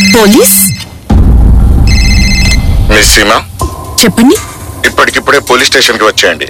police miss Seema చెప్పండి ఇప్పటికిప్పుడే police station కి వచ్చేయండి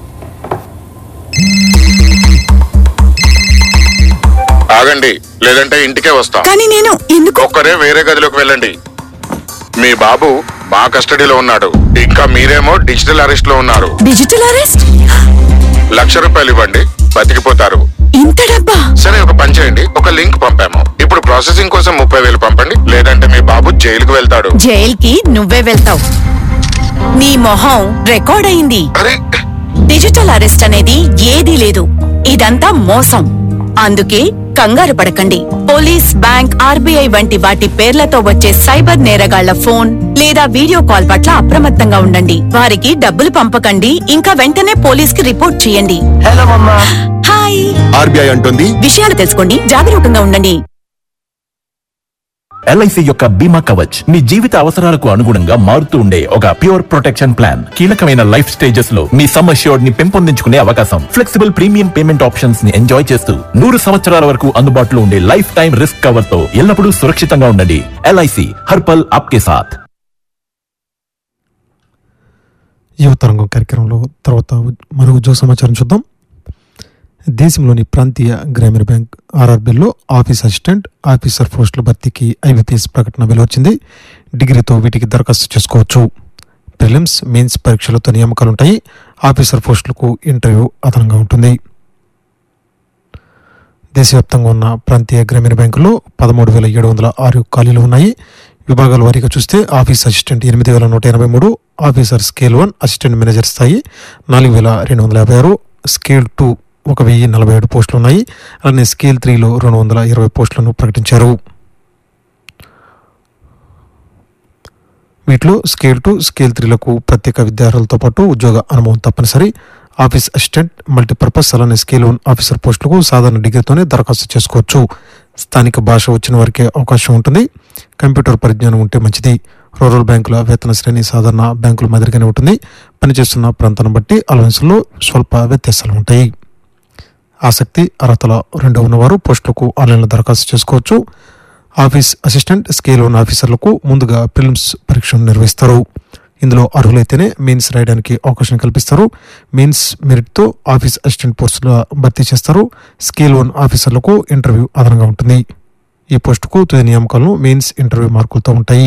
ఆగండి లేదంటే ఇంటికే వస్తా కానీ నేను ఎందుకు ఒక్కరే వేరే గదిలోకి వెళ్ళండి మీ బాబు మా కస్టడీలో ఉన్నాడు ఇంకా మీరేమో డిజిటల్ అరెస్ట్ లో ఉన్నారు డిజిటల్ అరెస్ట్ లక్ష రూపాయలు ఇవ్వండి బతికిపోతారు ఇంత డబ్బా సరే ఒక పని చేయండి ఒక లింక్ పంపాము ఇప్పుడు ప్రాసెసింగ్ కోసం ముప్పై వేలు పంపండి లేదంటే మీ బాబు జైలుకు వెళ్తాడు జైల్కి నువ్వే వెళ్తావు నీ మొహం రికార్డ్ అయింది అరే డిజిటల్ అరెస్ట్ అనేది ఏదీ లేదు ఇదంతా మోసం అందుకే కంగారు పడకండి పోలీస్ బ్యాంక్ ఆర్బీఐ వంటి వాటి పేర్లతో వచ్చే సైబర్ నేరగాళ్ల ఫోన్ లేదా వీడియో కాల్ పట్ల అప్రమత్తంగా ఉండండి వారికి డబ్బులు పంపకండి ఇంకా వెంటనే పోలీస్ కి రిపోర్ట్ చేయండి హలో మమ్మా హాయ్ ఆర్బీఐ అంటుంది విషయాలు తెలుసుకోండి జాగరూకంగా ఉండండి ఎల్ఐసి యొక్క బీమా కవచ్ మీ జీవిత అవసరాలకు అనుగుణంగా మారుతూ ఉండే ఒక ప్యూర్ ప్రొటెక్షన్ ప్లాన్ కీలకమైన లైఫ్ స్టేజెస్ లో మీ సమ్ అష్యూర్డ్ ని పెంపొందించుకునే అవకాశం ఫ్లెక్సిబుల్ ప్రీమియం పేమెంట్ ఆప్షన్స్ ని ఎంజాయ్ చేస్తూ నూరు సంవత్సరాల వరకు అందుబాటులో ఉండే లైఫ్ టైం రిస్క్ కవర్ తో ఎల్లప్పుడూ సురక్షితంగా ఉండండి ఎల్ఐసి హర్పల్ ఆప్కే సాథ్ యువతరంగం కార్యక్రమంలో తర్వాత మరో ఉద్యోగ సమాచారం చూద్దాం దేశంలోని ప్రాంతీయ గ్రామీణ బ్యాంక్ ఆర్ఆర్బీలో ఆఫీస్ అసిస్టెంట్ ఆఫీసర్ పోస్టుల భర్తీకి ఐబీపీఎస్ ప్రకటన వెలువచ్చింది డిగ్రీతో వీటికి దరఖాస్తు చేసుకోవచ్చు ప్రిలిమ్స్ మెయిన్స్ పరీక్షలతో నియామకాలుంటాయి ఆఫీసర్ పోస్టులకు ఇంటర్వ్యూ అదనంగా ఉంటుంది దేశవ్యాప్తంగా ఉన్న ప్రాంతీయ గ్రామీణ బ్యాంకుల్లో పదమూడు వేల ఏడు వందల ఆరు ఖాళీలు ఉన్నాయి విభాగాల వారీగా చూస్తే ఆఫీస్ అసిస్టెంట్ ఎనిమిది వేల నూట ఎనభై మూడు officer scale one assistant manager స్థాయి నాలుగు వేల రెండు వందల యాభై ఆరు స్కేల్ టూ ఒక వెయ్యి నలభై ఏడు పోస్టులు ఉన్నాయి అలానే స్కేల్ త్రీలో రెండు వందల ఇరవై పోస్టులను ప్రకటించారు వీటిలో స్కేల్ టూ స్కేల్ త్రీలకు ప్రత్యేక విద్యార్హులతో పాటు ఉద్యోగ అనుభవం తప్పనిసరి ఆఫీస్ అసిస్టెంట్ మల్టీపర్పస్ అలానే స్కేల్ వన్ ఆఫీసర్ పోస్టులకు సాధారణ డిగ్రీతోనే దరఖాస్తు చేసుకోవచ్చు స్థానిక భాష వచ్చిన వారికి అవకాశం ఉంటుంది కంప్యూటర్ పరిజ్ఞానం ఉంటే మంచిది రూరల్ బ్యాంకుల వేతన శ్రేణి సాధారణ బ్యాంకుల మాదిరిగానే ఉంటుంది పనిచేస్తున్న ప్రాంతాన్ని బట్టి అలవెన్స్లో స్వల్ప వ్యత్యాసాలు ఉంటాయి ఆసక్తి అర్హతల రెండు ఉన్నవారు పోస్టులకు ఆన్లైన్లో దరఖాస్తు చేసుకోవచ్చు ఆఫీస్ అసిస్టెంట్ స్కేల్ వన్ ఆఫీసర్లకు ముందుగా ప్రిలిమ్స్ పరీక్షను నిర్వహిస్తారు ఇందులో అర్హులైతేనే మెయిన్స్ రాయడానికి అవకాశం కల్పిస్తారు మెయిన్స్ మెరిట్తో ఆఫీస్ అసిస్టెంట్ పోస్టుల భర్తీ చేస్తారు స్కేల్ వన్ ఆఫీసర్లకు ఇంటర్వ్యూ అదనంగా ఉంటుంది ఈ పోస్టుకు తుది నియామకాలను మెయిన్స్ ఇంటర్వ్యూ మార్కులతో ఉంటాయి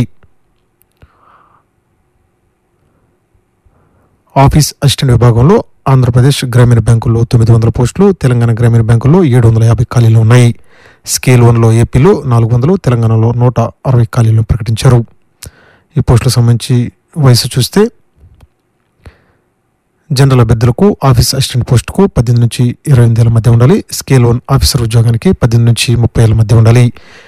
ఆఫీస్ అసిస్టెంట్ విభాగంలో ఆంధ్రప్రదేశ్ గ్రామీణ బ్యాంకుల్లో తొమ్మిది వందల పోస్టులు తెలంగాణ గ్రామీణ బ్యాంకుల్లో ఏడు వందల యాభై ఖాళీలు ఉన్నాయి స్కేల్ వన్లో ఏపీలో నాలుగు వందలు తెలంగాణలో నూట అరవై ఖాళీలు ప్రకటించారు ఈ పోస్టులకు సంబంధించి వయసు చూస్తే జనరల్ అభ్యర్థులకు ఆఫీస్ అసిస్టెంట్ పోస్టుకు పద్దెనిమిది నుంచి ఇరవై ఎనిమిది ఏళ్ళ మధ్య ఉండాలి స్కేల్ వన్ ఆఫీసర్ ఉద్యోగానికి పద్దెనిమిది నుంచి ముప్పై ఏళ్ళ మధ్య ఉండాలి